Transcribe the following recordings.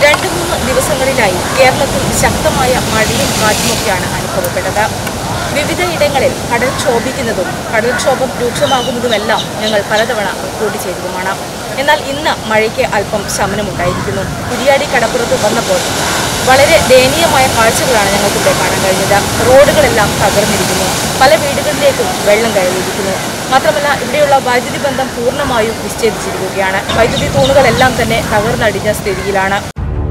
രണ്ട് മൂന്ന് ദിവസങ്ങളിലായി കേരളത്തിൽ ശക്തമായ മഴയും കാറ്റുമൊക്കെയാണ് അനുഭവപ്പെട്ടത് വിവിധ ഇടങ്ങളിൽ കടൽ ക്ഷോഭിക്കുന്നതും കടൽക്ഷോഭം രൂക്ഷമാകുന്നതുമെല്ലാം ഞങ്ങൾ പലതവണ റിപ്പോർട്ട് ചെയ്തതുമാണ് എന്നാൽ ഇന്ന് മഴയ്ക്ക് അല്പം ശമനമുണ്ടായിരിക്കുന്നു കുരിയാടി കടപ്പുറത്ത് വന്നപ്പോൾ വളരെ ദയനീയമായ കാഴ്ചകളാണ് ഞങ്ങൾക്കിവിടെ കാണാൻ കഴിഞ്ഞത് റോഡുകളെല്ലാം തകർന്നിരിക്കുന്നു പല വീടുകളിലേക്കും വെള്ളം കയറിയിരിക്കുന്നു മാത്രമല്ല ഇവിടെയുള്ള വൈദ്യുതി ബന്ധം പൂർണ്ണമായും വിച്ഛേദിച്ചിരിക്കുകയാണ് വൈദ്യുതി തൂണുകളെല്ലാം തന്നെ തകർന്നടിഞ്ഞ സ്ഥിതിയിലാണ്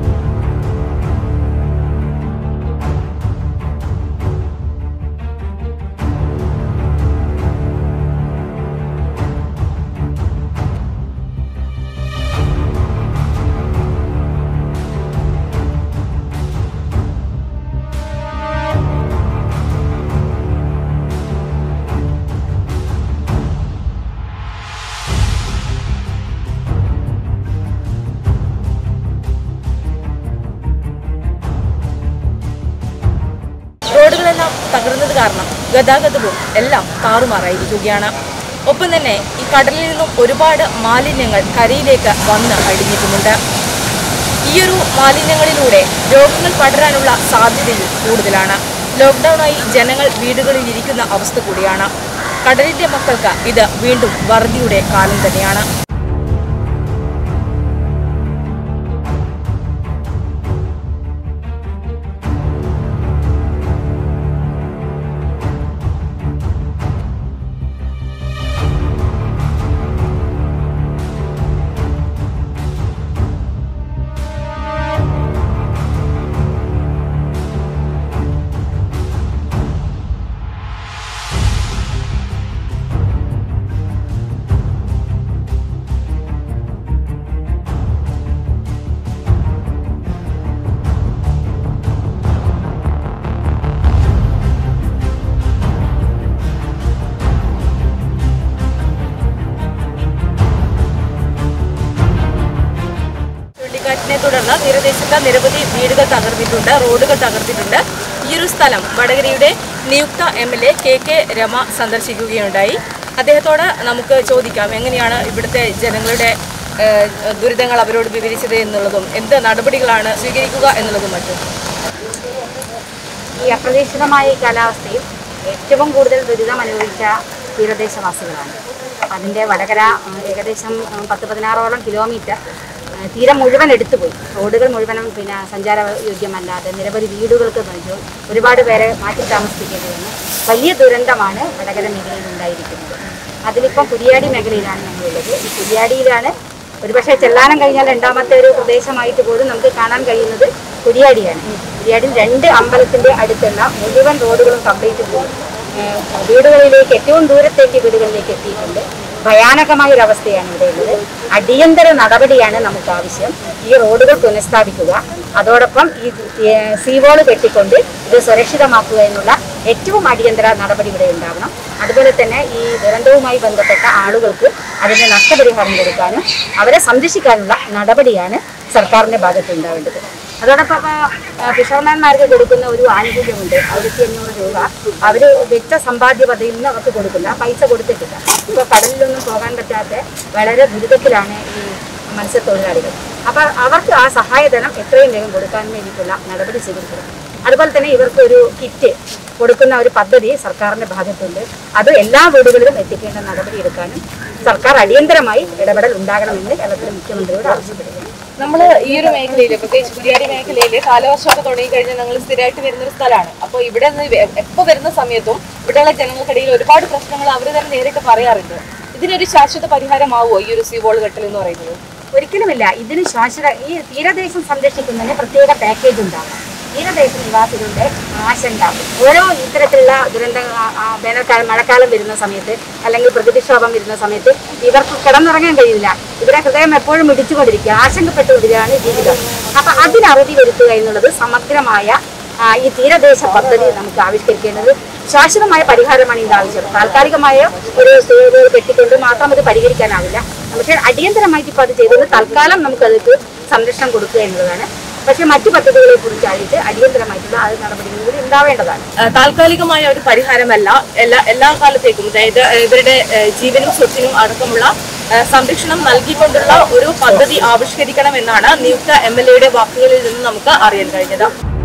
റോഡുകളെല്ലാം തകർന്നത് കാരണം ഗതാഗതവും എല്ലാം താറുമാറായിരിക്കുകയാണ് ഒപ്പം തന്നെ ഈ കടലിൽ നിന്നും ഒരുപാട് മാലിന്യങ്ങൾ കരയിലേക്ക് വന്ന് അടിഞ്ഞിട്ടുമുണ്ട് ഈയൊരു മാലിന്യങ്ങളിലൂടെ രോഗങ്ങൾ പടരാനുള്ള സാധ്യതയും കൂടുതലാണ് ലോക്ക്ഡൗണായി ജനങ്ങൾ വീടുകളിൽ ഇരിക്കുന്ന അവസ്ഥ കൂടിയാണ് കടലിന്റെ മക്കൾക്ക് ഇത് വീണ്ടും വറുതിയുടെ കാലം തന്നെയാണ് ചുഴലിക്കാറ്റിനെ തുടർന്ന് തീരദേശത്ത് നിരവധി വീടുകൾ തകർന്നിട്ടുണ്ട് റോഡുകൾ തകർത്തിട്ടുണ്ട് ഈ ഒരു സ്ഥലം വടകരയുടെ നിയുക്ത M L A K K Rema സന്ദർശിക്കുകയുണ്ടായി അദ്ദേഹത്തോട് നമുക്ക് ചോദിക്കാം എങ്ങനെയാണ് ഇവിടുത്തെ ജനങ്ങളുടെ ഏഹ്, ദുരിതങ്ങൾ അവരോട് വിവരിച്ചത് എന്നുള്ളതും എന്ത് നടപടികളാണ് സ്വീകരിക്കുക എന്നുള്ളതും മറ്റും ഈ അപ്രതീക്ഷിതമായ ഈ കാലാവസ്ഥയിൽ ഏറ്റവും കൂടുതൽ ദുരിതം അനുഭവിച്ച തീരദേശവാസികളാണ് അതിൻ്റെ വടകര ഉം, ഏകദേശം ഉം, പത്ത് പതിനാറോളം കിലോമീറ്റർ ഉം, തീരം മുഴുവൻ എടുത്തുപോയി റോഡുകൾ മുഴുവനും പിന്നെ സഞ്ചാര യോഗ്യമല്ലാതെ നിരവധി വീടുകൾക്ക് നൽകി ഒരുപാട് പേരെ മാറ്റി താമസിപ്പിക്കേണ്ടി വന്നു വലിയ ദുരന്തമാണ് വടകര മേഖലയിൽ ഉണ്ടായിരിക്കുന്നത് അതിലിപ്പം കുരിയാടി മേഖലയിലാണ് ഞങ്ങളുള്ളത് ഈ കുരിയാടിയിലാണ് ഒരുപക്ഷെ ചെല്ലാനം കഴിഞ്ഞാൽ രണ്ടാമത്തെ ഒരു പ്രദേശമായിട്ട് പോലും നമുക്ക് കാണാൻ കഴിയുന്നത് കുരിയാടിയാണ് കുരിയാടിയിൽ രണ്ട് അമ്പലത്തിന്റെ അടുത്തുള്ള മുഴുവൻ റോഡുകളും കംപ്ലീറ്റ് പോയി ഏഹ് വീടുകളിലേക്ക് ഏറ്റവും ദൂരത്തേക്ക് വീടുകളിലേക്ക് എത്തിയിട്ടുണ്ട് ഭയാനകമായ ഒരു അവസ്ഥയാണ് ഇവിടെ ഉള്ളത് അടിയന്തര നടപടിയാണ് നമുക്ക് ആവശ്യം ഈ റോഡുകൾ പുനഃസ്ഥാപിക്കുക അതോടൊപ്പം ഈ സീവോള് കെട്ടിക്കൊണ്ട് ഇത് സുരക്ഷിതമാക്കുക എന്നുള്ള ഏറ്റവും അടിയന്തര നടപടി ഇവിടെ ഉണ്ടാവണം അതുപോലെ തന്നെ ഈ ദുരന്തവുമായി ബന്ധപ്പെട്ട ആളുകൾക്ക് അതിന് നഷ്ടപരിഹാരം കൊടുക്കാനും അവരെ സംരക്ഷിക്കാനുള്ള നടപടിയാണ് സർക്കാരിന്റെ ഭാഗത്ത് ഉണ്ടാവേണ്ടത് അതോടൊപ്പം ആ, ഫിഷർമാൻമാർക്ക് കൊടുക്കുന്ന ഒരു ആനുകൂല്യമുണ്ട് ആയിരത്തി അഞ്ഞൂറ് രൂപ അവർ വെച്ച സമ്പാദ്യ പദ്ധതിയിൽ നിന്ന് അവർക്ക് കൊടുക്കുന്ന പൈസ കൊടുത്തിട്ടില്ല ഇപ്പോൾ കടലിലൊന്നും പോകാൻ പറ്റാത്ത വളരെ ദുരിതത്തിലാണ് ഈ മത്സ്യത്തൊഴിലാളികൾ അപ്പോൾ അവർക്ക് ആ സഹായധനം എത്രയും വേഗം കൊടുക്കാൻ വേണ്ടിയിട്ടുള്ള നടപടി സ്വീകരിക്കണം അതുപോലെ തന്നെ ഇവർക്ക് ഒരു കിറ്റ് കൊടുക്കുന്ന ഒരു പദ്ധതി സർക്കാരിന്റെ ഭാഗത്തുണ്ട് അത് എല്ലാ വീടുകളിലും എത്തിക്കേണ്ട നടപടി എടുക്കാനും സർക്കാർ അടിയന്തരമായി ഇടപെടൽ ഉണ്ടാകണമെന്ന് കേരളത്തിലെ മുഖ്യമന്ത്രിയോട് ആവശ്യപ്പെടുകയാണ് നമ്മൾ ഈ ഒരു മേഖലയിൽ പ്രത്യേകിച്ച് കുരിയാടി മേഖലയിൽ കാലവർഷമൊക്കെ തുടങ്ങി കഴിഞ്ഞാൽ ഞങ്ങൾ സ്ഥിരമായിട്ട് വരുന്ന ഒരു സ്ഥലമാണ് അപ്പോൾ ഇവിടെ നിന്ന് എപ്പോൾ വരുന്ന സമയത്തും ഇവിടെയുള്ള ജനങ്ങൾക്കിടയിൽ ഒരുപാട് പ്രശ്നങ്ങൾ അവർ തന്നെ നേരിട്ട് പറയാറുണ്ട് ഇതിനൊരു ശാശ്വത പരിഹാരമാവുമോ ഈ ഒരു സീവോൾ കെട്ടൽ എന്ന് പറയുന്നത് ഒരിക്കലുമില്ല ഇതിന് ശാശ്വത ഈ തീരദേശം സംരക്ഷിക്കുന്നതിന് പ്രത്യേക പാക്കേജ് ഉണ്ടാകും തീരദേശ നിവാസികളുടെ ആശങ്ക ഓരോ ഇത്തരത്തിലുള്ള ദുരന്ത ആ- ആ വേനൽക്കാലം മഴക്കാലം വരുന്ന സമയത്ത് അല്ലെങ്കിൽ പ്രകൃതിക്ഷോഭം വരുന്ന സമയത്ത് ഇവർക്ക് കിടന്നുറങ്ങാൻ കഴിയില്ല ഇവരെ ഹൃദയം എപ്പോഴും ഇടിച്ചുകൊണ്ടിരിക്കുക ആശങ്കപ്പെട്ടുകൊണ്ടിരിക്കുകയാണ് ജീവിതം അപ്പൊ അതിന് അറുതി വരുത്തുക എന്നുള്ളത് സമഗ്രമായ ആ, ഈ തീരദേശ പദ്ധതി നമുക്ക് ആവിഷ്കരിക്കേണ്ടത് ശാശ്വതമായ പരിഹാരമാണ് ഇതിന്റെ ആവശ്യം താൽക്കാലികമായ ഒരു സേവ് കെട്ടിക്കൊണ്ട് മാത്രം അത് പരിഹരിക്കാനാവില്ല പക്ഷേ അടിയന്തരമായിട്ട് ഇപ്പോൾ അത് ചെയ്തത് തൽക്കാലം നമുക്ക് അതിക്ക് സംരക്ഷണം കൊടുക്കുക എന്നുള്ളതാണ് പക്ഷേ മറ്റു പദ്ധതികളെ കുറിച്ചായിട്ട് അടിയന്തരമായിട്ടുള്ള അത് നടപടികൾ കൂടി ഉണ്ടാവേണ്ടതാണ് ആ, താൽക്കാലികമായ ഒരു പരിഹാരമല്ല എല്ലാ എല്ലാ കാലത്തേക്കും അതായത് ആ, ഇവരുടെ ആ, ജീവനും സ്വത്തിനും അടക്കമുള്ള ആ, സംരക്ഷണം നൽകിക്കൊണ്ടുള്ള ഒരു പദ്ധതി ആവിഷ്കരിക്കണമെന്നാണ് നിയുക്ത എം എൽ എയുടെ വാക്കുകളിൽ നിന്ന് നമുക്ക് അറിയാൻ കഴിഞ്ഞത്